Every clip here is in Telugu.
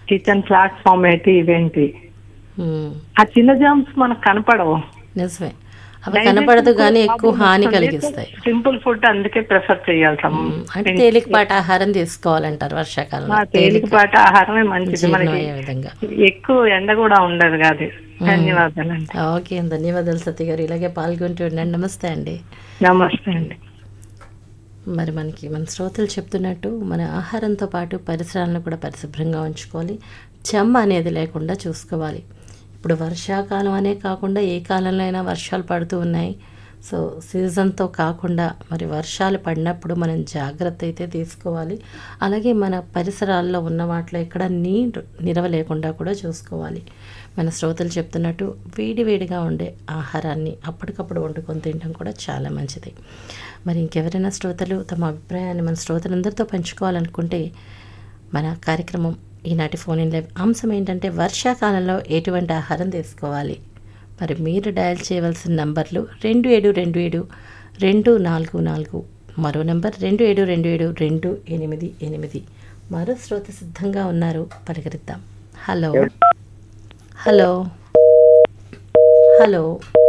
కిచెన్ ప్లాట్ఫామ్ ఏంటి ఇవేంటి ఉమ్, ఆ చిన్న జామ్స్ మనకు కనపడవు నిజమే అవి కనపడదు కానీ ఎక్కువ హాని కలిగిస్తాయి సింపుల్ ఫుడ్ అందుకే ప్రిఫర్ చేయాల్సాం ఉమ్, అంటే తేలికపాటి ఆహారం తీసుకోవాలంటారు వర్షాకాలంలో తేలికపాటి ఆహారమే మంచిది జీర్ణం మనకి అయ్యే విధంగా ఎక్కువ ఎండ కూడా ఉండదు కాదు ధన్యవాదాలండి ఓకే ధన్యవాదాలు సత్య గారు ఇలాగే పాల్గొంటూ ఉండండి నమస్తే అండి నమస్తే అండి మరి మనకి మన శ్రోతలు చెప్తున్నట్టు మన ఆహారంతో పాటు పరిసరాలను కూడా పరిశుభ్రంగా ఉంచుకోవాలి చెమ్మ అనేది లేకుండా చూసుకోవాలి ఇప్పుడు వర్షాకాలం అనే కాకుండా ఏ కాలంలో అయినా వర్షాలు పడుతూ ఉన్నాయి సో సీజన్తో కాకుండా మరి వర్షాలు పడినప్పుడు మనం జాగ్రత్త అయితే తీసుకోవాలి అలాగే మన పరిసరాల్లో ఉన్న వాటిలో ఎక్కడ నీరు నిరవ లేకుండా కూడా చూసుకోవాలి మన శ్రోతలు చెప్తున్నట్టు వేడి వేడిగా ఉండే ఆహారాన్ని అప్పటికప్పుడు వండుకొని తినడం కూడా చాలా మంచిది మరి ఇంకెవరైనా శ్రోతలు తమ అభిప్రాయాన్ని మన శ్రోతలందరితో పంచుకోవాలనుకుంటే మన కార్యక్రమం ఈనాటి ఫోన్ ఇన్ లైవ్ అంశం ఏంటంటే వర్షాకాలంలో ఎటువంటి ఆహారం తీసుకోవాలి మరి మీరు డయల్ చేయవలసిన నంబర్లు రెండు ఏడు రెండు ఏడు రెండు నాలుగు నాలుగు మరో నంబర్ రెండు ఏడు రెండు ఏడు రెండు ఎనిమిది ఎనిమిది మరో శ్రోత సిద్ధంగా ఉన్నారు పలకరిద్దాం hello hello hello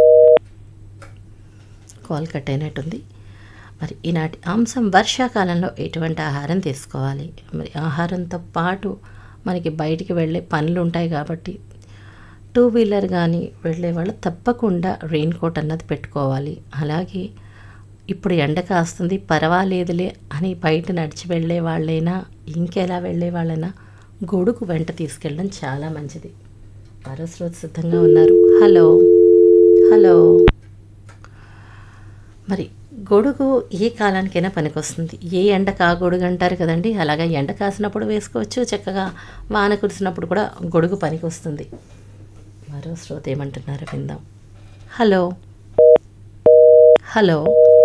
call cut అయినట్టుంది మరి ఈనాటి అంశం వర్షాకాలంలో ఎటువంటి ఆహారం తీసుకోవాలి మరి ఆహారంతో పాటు మనకి బయటికి వెళ్ళే పనులు ఉంటాయి కాబట్టి టూ వీలర్ కానీ వెళ్ళే వాళ్ళు తప్పకుండా రెయిన్ కోట్ అన్నది పెట్టుకోవాలి అలాగే ఇప్పుడు ఎండ కాస్తుంది పర్వాలేదులే అని బయట నడిచి వెళ్ళే వాళ్ళైనా ఇంకెలా వెళ్ళే వాళ్ళైనా గొడుగు వెంట తీసుకెళ్ళడం చాలా మంచిది మరో శ్రోత సిద్ధంగా ఉన్నారు హలో హలో మరి గొడుగు ఏ కాలానికైనా పనికొస్తుంది ఏ ఎండకు ఆ గొడుగు అంటారు కదండి అలాగే ఎండ కాసినప్పుడు వేసుకోవచ్చు చక్కగా వాన కురిసినప్పుడు కూడా గొడుగు పనికొస్తుంది మరో శ్రోత ఏమంటున్నారు విందాం హలో హలో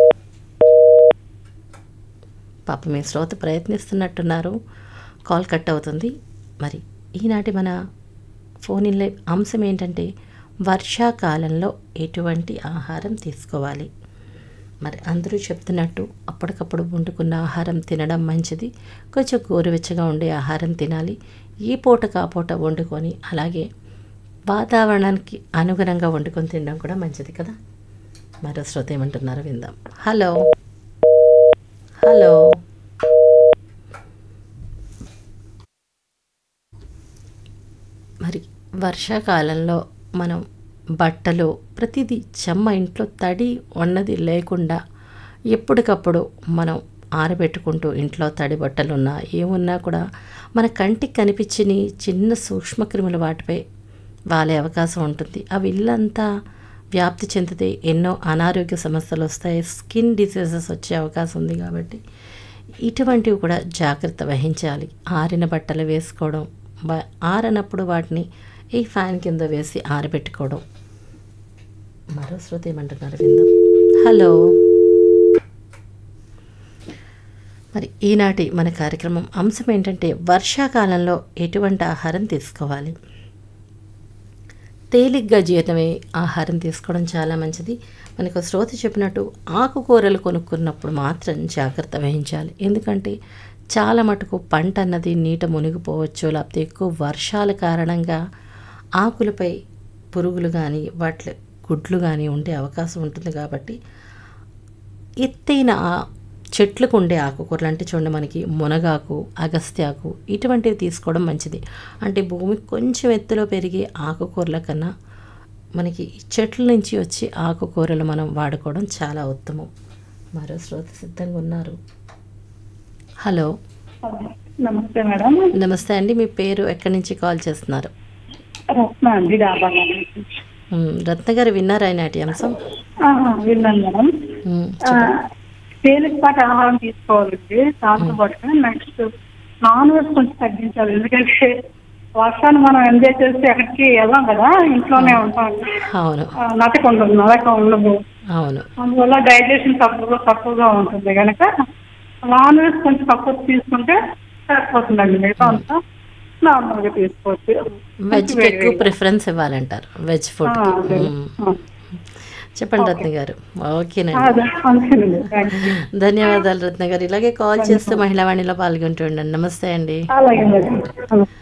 పాప మీ శ్రోత ప్రయత్నిస్తున్నట్టున్నారు కాల్ కట్ అవుతుంది మరి ఈనాటి మన ఫోన్ ఇన్ లైవ్ అంశం ఏంటంటే వర్షాకాలంలో ఎటువంటి ఆహారం తీసుకోవాలి మరి అందరూ చెప్తున్నట్టు అప్పటికప్పుడు వండుకున్న ఆహారం తినడం మంచిది కొంచెం గోరువెచ్చగా ఉండే ఆహారం తినాలి ఈ పూట కాపూట వండుకొని అలాగే వాతావరణానికి అనుగుణంగా వండుకొని తినడం కూడా మంచిది కదా మరో శ్రోత ఏమంటున్నారో విందాం హలో హలో మరి వర్షాకాలంలో మనం బట్టలు ప్రతిదీ చెమ్మ ఇంట్లో తడి ఉన్నది లేకుండా ఎప్పటికప్పుడు మనం ఆరబెట్టుకుంటూ ఇంట్లో తడి బట్టలు ఉన్నా ఏమున్నా కూడా మన కంటికి కనిపించని చిన్న సూక్ష్మక్రిములు వాటిపై వాలే అవకాశం ఉంటుంది అవి ఇల్లంతా వ్యాప్తి చెందితే ఎన్నో అనారోగ్య సమస్యలు వస్తాయి స్కిన్ డిసీజెస్ వచ్చే అవకాశం ఉంది కాబట్టి ఇటువంటివి కూడా జాగ్రత్త వహించాలి ఆరిన బట్టలు వేసుకోవడం బ- ఆరనప్పుడు వాటిని ఈ ఫ్యాన్ కింద వేసి ఆరబెట్టుకోవడం మరో శ్రోత ఏమంటున్నారు విందాం హలో మరి ఈనాటి మన కార్యక్రమం అంశం ఏంటంటే వర్షాకాలంలో ఎటువంటి ఆహారం తీసుకోవాలి తేలిగ్గా జీర్ణమయ్యే ఆహారం తీసుకోవడం చాలా మంచిది మనకు శ్రోత చెప్పినట్టు ఆకుకూరలు కొనుక్కున్నప్పుడు మాత్రం జాగ్రత్త వహించాలి ఎందుకంటే చాలా మటుకు పంట అన్నది నీట మునిగిపోవచ్చు లేకపోతే ఎక్కువ వర్షాల కారణంగా ఆకులపై పురుగులు కానీ వాటి గుడ్లు కానీ ఉండే అవకాశం ఉంటుంది కాబట్టి ఎత్తైన ఆ చెట్లకు ఉండే ఆకుకూరలు అంటే చూడండి మనకి మునగాకు అగస్త్యాకు ఇటువంటివి తీసుకోవడం మంచిది అంటే భూమి కొంచెం ఎత్తులో పెరిగే ఆకుకూరల కన్నా మనకి ఈ చెట్ల నుంచి వచ్చే ఆకుకూరలు మనం వాడుకోవడం చాలా ఉత్తమం మరో శ్రోత సిద్ధంగా ఉన్నారు హలో నమస్తే మేడం నమస్తే అండి మీ పేరు ఎక్కడి నుంచి కాల్ చేస్తున్నారు రత్న అండి డాబా మ్, రత్న గారు విన్నారా ఈనాటి అంశం విన్నాను మేడం మ్, ఆ, తేలికపాటి ఆహారం తీసుకోవాలండి దాంతో పాటు నెక్స్ట్ నాన్ వెజ్ కొంచెం తగ్గించాలి ఎందుకంటే వర్షాన్ని మనం ఎంజాయ్ చేస్తే ఎక్కడికి వెళ్ళాం కదా ఇంట్లోనే ఉంటాం అవును ఆ, నటక ఉండదు నడక ఉండదు అవును అందువల్ల డైజెషన్ తక్కువ తక్కువగా ఉంటుంది కనుక నాన్ వెజ్ కొంచెం తక్కువ తీసుకుంటే సరిపోతుందండి మిగతా అంతా నార్మల్ గా తీసుకోవచ్చు వెజ్కి ఎక్కువ ప్రిఫరెన్స్ ఇవ్వాలంటారు వెజ్ ఆ, ఫుడ్ అదే. ఆ. చెప్పండి రత్న గారు ఓకేనండి అదే అంతేనండి థ్యాంక్ యూ ధన్యవాదాలు రత్న గారు ఇలాగే కాల్ చేస్తూ మహిళా వాణిలో పాల్గొంటూ ఉండండి నమస్తే అండి అలాగే మేడం